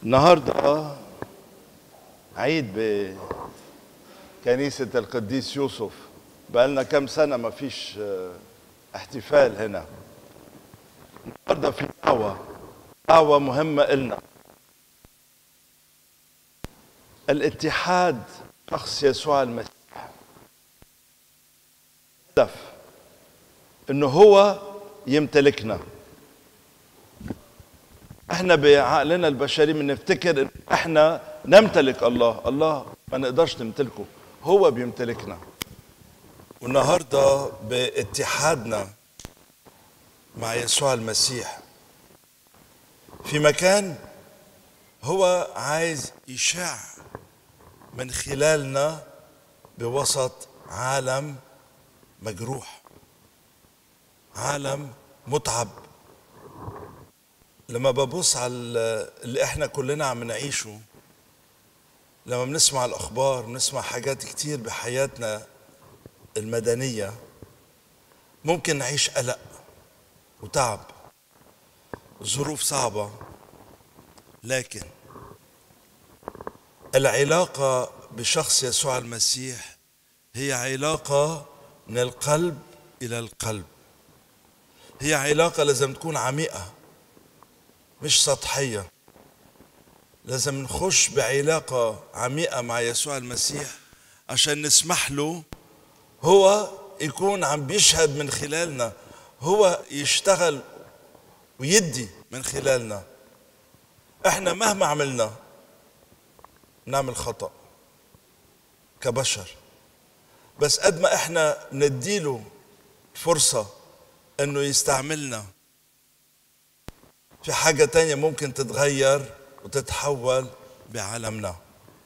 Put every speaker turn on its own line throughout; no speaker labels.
النهارده عيد بكنيسة القديس يوسف بقالنا كم سنة ما فيش آه، احتفال هنا النهارده في دعوة دعوة مهمة إلنا الاتحاد شخص يسوع المسيح هدف انه هو يمتلكنا احنا بعقلنا البشري بنفتكر ان احنا نمتلك الله الله ما نقدرش نمتلكه هو بيمتلكنا والنهارده باتحادنا مع يسوع المسيح في مكان هو عايز يشع من خلالنا بوسط عالم مجروح عالم متعب لما ببص على اللي احنا كلنا عم نعيشه لما بنسمع الاخبار بنسمع حاجات كتير بحياتنا المدنيه ممكن نعيش قلق وتعب ظروف صعبه لكن العلاقه بشخص يسوع المسيح هي علاقه من القلب الى القلب هي علاقه لازم تكون عميقه مش سطحيه لازم نخش بعلاقه عميقه مع يسوع المسيح عشان نسمح له هو يكون عم بيشهد من خلالنا هو يشتغل ويدي من خلالنا احنا مهما عملنا نعمل خطأ كبشر بس قد ما احنا نديله فرصة انه يستعملنا في حاجة تانية ممكن تتغير وتتحول بعالمنا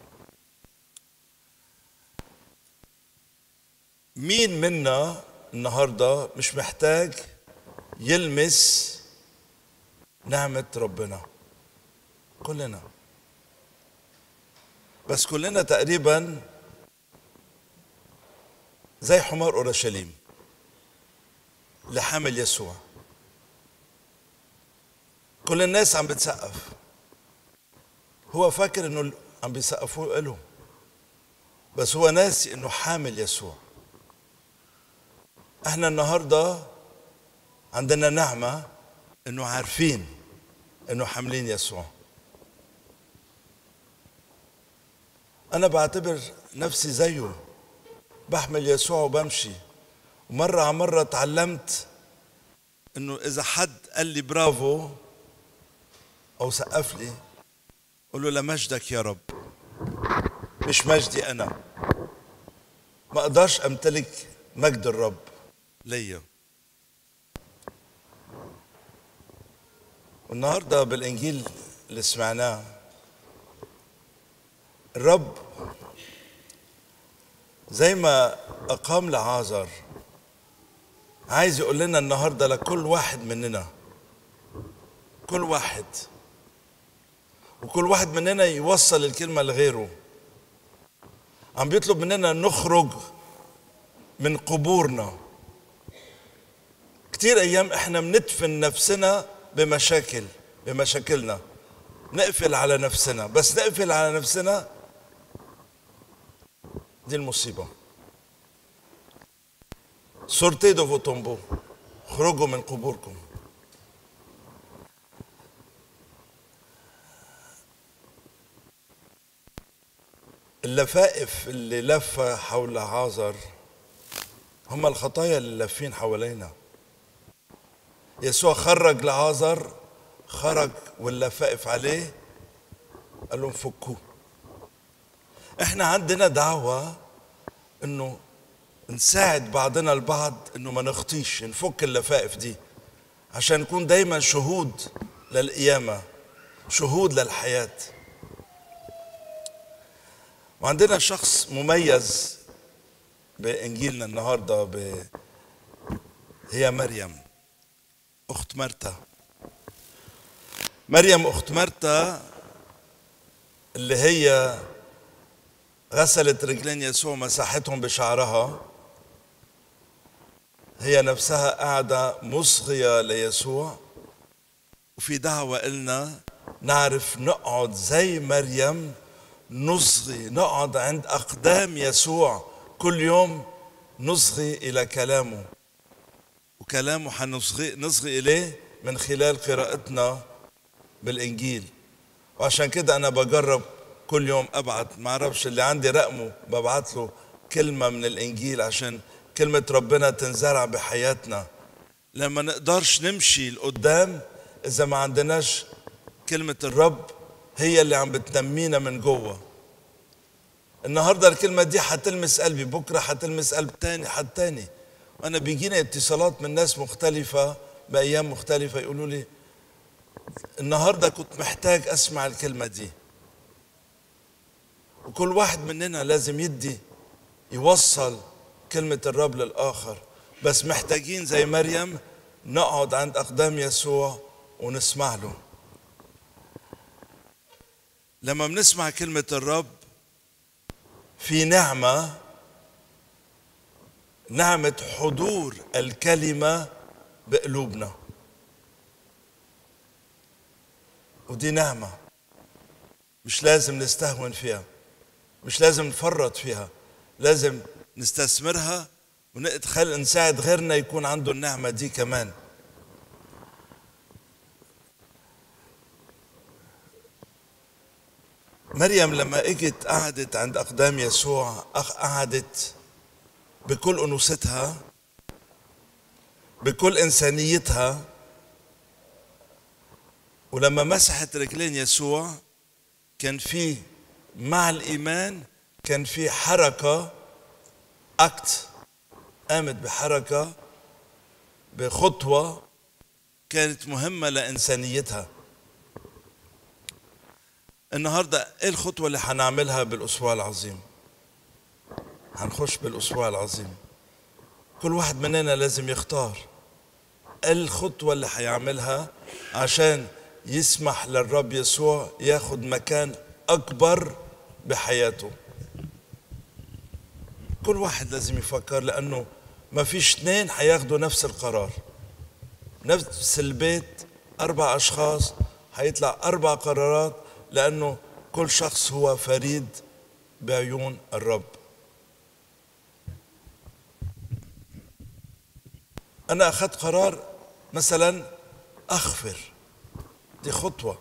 مين منا النهاردة مش محتاج يلمس نعمة ربنا كلنا بس كلنا تقريبا زي حمار اورشليم اللي حامل يسوع كل الناس عم بتسقف هو فاكر انه عم بيسقفوا له بس هو ناسي انه حامل يسوع احنا النهارده عندنا نعمه انه عارفين انه حاملين يسوع انا بعتبر نفسي زيه بحمل يسوع وبمشي ومرة على مرة تعلمت انه اذا حد قال لي برافو او سقف لي قول له لمجدك يا رب مش مجدي انا ما اقدرش امتلك مجد الرب ليا والنهارده بالانجيل اللي سمعناه الرب زي ما أقام لعازر عايز يقول لنا النهارده لكل واحد مننا كل واحد وكل واحد مننا يوصل الكلمة لغيره عم بيطلب مننا نخرج من قبورنا كتير أيام إحنا بندفن نفسنا بمشاكل بمشاكلنا نقفل على نفسنا بس نقفل على نفسنا دي المصيبة سورتي دو فوتومبو خرجوا من قبوركم اللفائف اللي لفة حول عازر هم الخطايا اللي لافين حوالينا يسوع خرج لعازر خرج واللفائف عليه قال لهم فكوه احنا عندنا دعوة انه نساعد بعضنا البعض انه ما نخطيش نفك اللفائف دي عشان نكون دايما شهود للقيامة شهود للحياة وعندنا شخص مميز بإنجيلنا النهاردة ب... هي مريم أخت مرتا مريم أخت مرتا اللي هي غسلت رجلين يسوع مسحتهم بشعرها هي نفسها قاعدة مصغية ليسوع وفي دعوة إلنا نعرف نقعد زي مريم نصغي نقعد عند أقدام يسوع كل يوم نصغي إلى كلامه وكلامه حنصغي نصغي إليه من خلال قراءتنا بالإنجيل وعشان كده أنا بجرب كل يوم أبعت ما أعرفش اللي عندي رقمه ببعت له كلمة من الإنجيل عشان كلمة ربنا تنزرع بحياتنا لما نقدرش نمشي لقدام إذا ما عندناش كلمة الرب هي اللي عم بتنمينا من جوه النهاردة الكلمة دي حتلمس قلبي بكرة حتلمس قلب تاني حد تاني وأنا بيجيني اتصالات من ناس مختلفة بأيام مختلفة يقولوا لي النهاردة كنت محتاج أسمع الكلمة دي وكل واحد مننا لازم يدي يوصل كلمة الرب للآخر بس محتاجين زي مريم نقعد عند أقدام يسوع ونسمع له لما بنسمع كلمة الرب في نعمة نعمة حضور الكلمة بقلوبنا ودي نعمة مش لازم نستهون فيها مش لازم نفرط فيها لازم نستثمرها ونخل نساعد غيرنا يكون عنده النعمة دي كمان مريم لما اجت قعدت عند اقدام يسوع قعدت بكل انوثتها بكل انسانيتها ولما مسحت رجلين يسوع كان في مع الايمان كان في حركه اكت قامت بحركه بخطوه كانت مهمه لانسانيتها النهارده ايه الخطوه اللي هنعملها بالاسبوع العظيم هنخش بالاسبوع العظيم كل واحد مننا لازم يختار الخطوه اللي هيعملها عشان يسمح للرب يسوع ياخد مكان اكبر بحياته كل واحد لازم يفكر لانه ما فيش اثنين هياخدوا نفس القرار نفس البيت اربع اشخاص هيطلع اربع قرارات لانه كل شخص هو فريد بعيون الرب انا اخذت قرار مثلا اغفر دي خطوه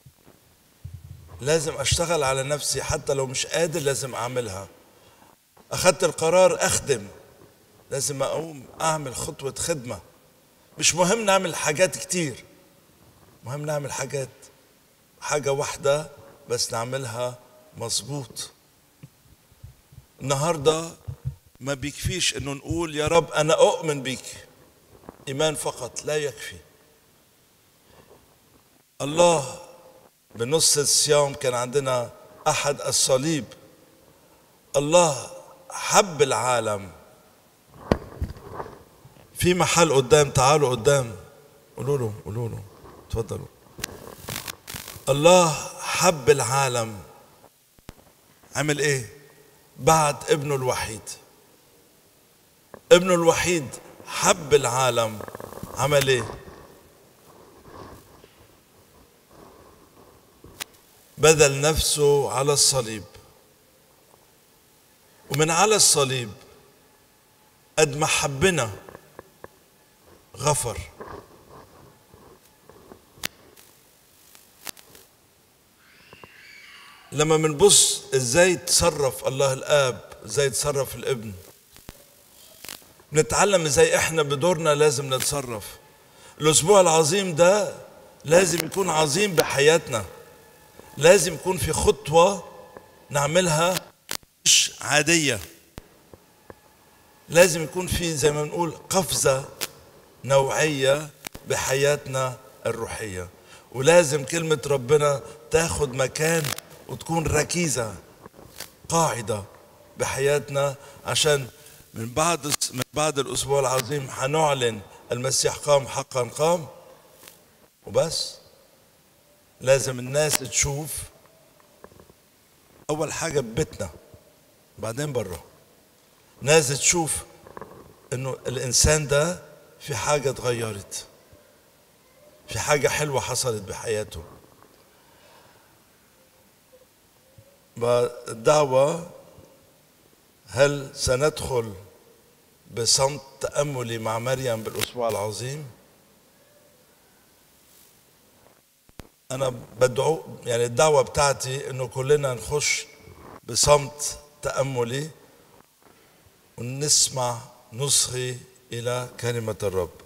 لازم اشتغل على نفسي حتى لو مش قادر لازم اعملها اخذت القرار اخدم لازم اقوم اعمل خطوه خدمه مش مهم نعمل حاجات كتير مهم نعمل حاجات حاجه واحده بس نعملها مظبوط النهارده ما بيكفيش انه نقول يا رب انا اؤمن بيك ايمان فقط لا يكفي الله بنص الصيام كان عندنا احد الصليب الله حب العالم في محل قدام تعالوا قدام قولوا له قولوا له تفضلوا الله حب العالم عمل ايه بعد ابنه الوحيد ابنه الوحيد حب العالم عمل ايه بذل نفسه على الصليب ومن على الصليب قد ما حبنا غفر لما بنبص ازاي تصرف الله الاب ازاي تصرف الابن نتعلم ازاي احنا بدورنا لازم نتصرف الاسبوع العظيم ده لازم يكون عظيم بحياتنا لازم يكون في خطوة نعملها مش عادية لازم يكون في زي ما بنقول قفزة نوعية بحياتنا الروحية ولازم كلمة ربنا تاخد مكان وتكون ركيزة قاعدة بحياتنا عشان من بعد من بعد الأسبوع العظيم حنعلن المسيح قام حقا قام وبس لازم الناس تشوف أول حاجة ببيتنا بعدين بره ناس تشوف إنه الإنسان ده في حاجة اتغيرت في حاجة حلوة حصلت بحياته الدعوة هل سندخل بصمت تأملي مع مريم بالأسبوع العظيم أنا بدعو يعني الدعوة بتاعتي إنه كلنا نخش بصمت تأملي ونسمع نصغي إلى كلمة الرب